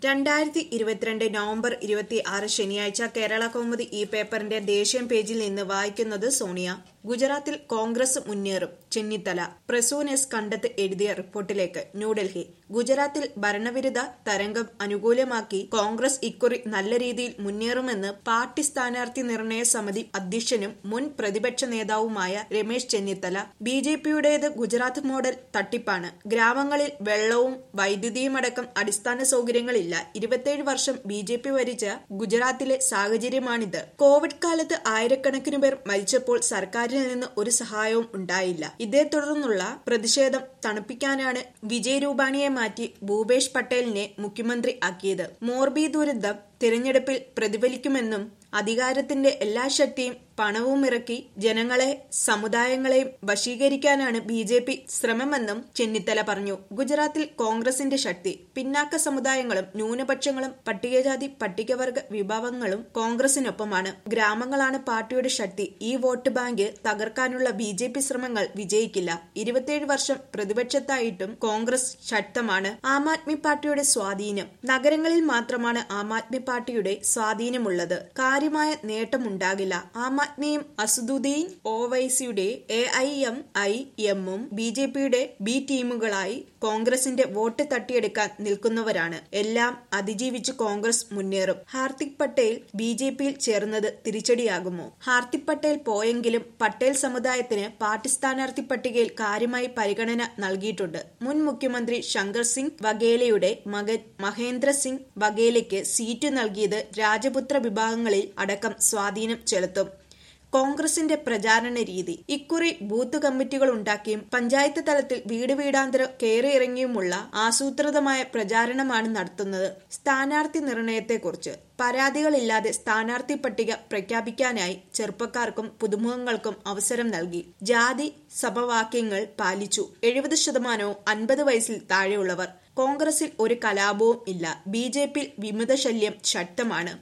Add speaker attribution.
Speaker 1: രണ്ടായിരത്തി ഇരുപത്തിരണ്ട് നവംബർ ഇരുപത്തി ആറ് ശനിയാഴ്ച കേരള കൗമുദി ഈ പേപ്പറിന്റെ ദേശീയ പേജിൽ നിന്ന് വായിക്കുന്നത് സോണിയ ഗുജറാത്തിൽ കോൺഗ്രസ് മുന്നേറും ചെന്നിത്തല പ്രസൂൻ എസ് കണ്ടത്ത് എഴുതിയ റിപ്പോർട്ടിലേക്ക് ന്യൂഡൽഹി ഗുജറാത്തിൽ ഭരണവിരുദ്ധ തരംഗം അനുകൂലമാക്കി കോൺഗ്രസ് ഇക്കുറി നല്ല രീതിയിൽ മുന്നേറുമെന്ന് പാർട്ടി സ്ഥാനാർത്ഥി നിർണയ സമിതി അധ്യക്ഷനും മുൻ പ്രതിപക്ഷ നേതാവുമായ രമേശ് ചെന്നിത്തല ബി ജെ പിയുടേത് ഗുജറാത്ത് മോഡൽ തട്ടിപ്പാണ് ഗ്രാമങ്ങളിൽ വെള്ളവും വൈദ്യുതിയുമടക്കം അടിസ്ഥാന സൗകര്യങ്ങളില്ല ഇരുപത്തിയേഴ് വർഷം ബി ജെ പി ഭരിച്ച ഗുജറാത്തിലെ സാഹചര്യമാണിത് കോവിഡ് കാലത്ത് ആയിരക്കണക്കിന് പേർ മരിച്ചപ്പോൾ സർക്കാരിൽ നിന്ന് ഒരു സഹായവും ഉണ്ടായില്ല ഇതേ തുടർന്നുള്ള പ്രതിഷേധം തണുപ്പിക്കാനാണ് വിജയ് രൂപാണിയെ മാറ്റി ഭൂപേഷ് പട്ടേലിനെ മുഖ്യമന്ത്രി ആക്കിയത് മോർബി ദുരന്തം തിരഞ്ഞെടുപ്പിൽ പ്രതിഫലിക്കുമെന്നും അധികാരത്തിന്റെ എല്ലാ ശക്തിയും പണവും ഇറക്കി ജനങ്ങളെ സമുദായങ്ങളെയും വശീകരിക്കാനാണ് ബി ജെ പി ശ്രമമെന്നും ചെന്നിത്തല പറഞ്ഞു ഗുജറാത്തിൽ കോൺഗ്രസിന്റെ ശക്തി പിന്നാക്ക സമുദായങ്ങളും ന്യൂനപക്ഷങ്ങളും പട്ടികജാതി പട്ടികവർഗ വിഭാഗങ്ങളും കോൺഗ്രസിനൊപ്പമാണ് ഗ്രാമങ്ങളാണ് പാർട്ടിയുടെ ശക്തി ഈ വോട്ട് ബാങ്ക് തകർക്കാനുള്ള ബി ജെ പി ശ്രമങ്ങൾ വിജയിക്കില്ല ഇരുപത്തിയേഴ് വർഷം പ്രതിപക്ഷത്തായിട്ടും കോൺഗ്രസ് ശക്തമാണ് ആം ആദ്മി പാർട്ടിയുടെ സ്വാധീനം നഗരങ്ങളിൽ മാത്രമാണ് ആം ആദ്മി പാർട്ടിയുടെ സ്വാധീനമുള്ളത് കാര്യമായ നേട്ടമുണ്ടാകില്ല ആം ആദ്മിയും അസുദുദ്ദീൻ ഒവൈസിയുടെ എ ഐ എം ഐ എമ്മും ബി ജെ പിയുടെ ബി ടീമുകളായി കോൺഗ്രസിന്റെ വോട്ട് തട്ടിയെടുക്കാൻ നിൽക്കുന്നവരാണ് എല്ലാം അതിജീവിച്ച് കോൺഗ്രസ് മുന്നേറും ഹാർദിക് പട്ടേൽ ബി ജെ പിയിൽ ചേർന്നത് തിരിച്ചടിയാകുമോ ഹാർദിക് പട്ടേൽ പോയെങ്കിലും പട്ടേൽ സമുദായത്തിന് പാർട്ടി സ്ഥാനാർത്ഥി പട്ടികയിൽ കാര്യമായി പരിഗണന നൽകിയിട്ടുണ്ട് മുൻ മുഖ്യമന്ത്രി ശങ്കർ സിംഗ് വഗേലയുടെ മകൻ മഹേന്ദ്ര സിംഗ് വഗേലയ്ക്ക് സീറ്റ് നൽകിയത് രാജപുത്ര വിഭാഗങ്ങളിൽ അടക്കം സ്വാധീനം ചെലുത്തും കോൺഗ്രസിന്റെ പ്രചാരണ രീതി ഇക്കുറി ബൂത്ത് കമ്മിറ്റികൾ ഉണ്ടാക്കിയും പഞ്ചായത്ത് തലത്തിൽ വീട് വീടാന്തരം കയറിയിറങ്ങിയുമുള്ള ആസൂത്രിതമായ പ്രചാരണമാണ് നടത്തുന്നത് സ്ഥാനാർത്ഥി നിർണയത്തെക്കുറിച്ച് പരാതികളില്ലാതെ സ്ഥാനാർത്ഥി പട്ടിക പ്രഖ്യാപിക്കാനായി ചെറുപ്പക്കാർക്കും പുതുമുഖങ്ങൾക്കും അവസരം നൽകി ജാതി സമവാക്യങ്ങൾ പാലിച്ചു എഴുപത് ശതമാനവും അൻപത് വയസ്സിൽ താഴെയുള്ളവർ കോൺഗ്രസിൽ ഒരു കലാപവും ഇല്ല ബി ജെ പി വിമതശല്യം ശക്തമാണ്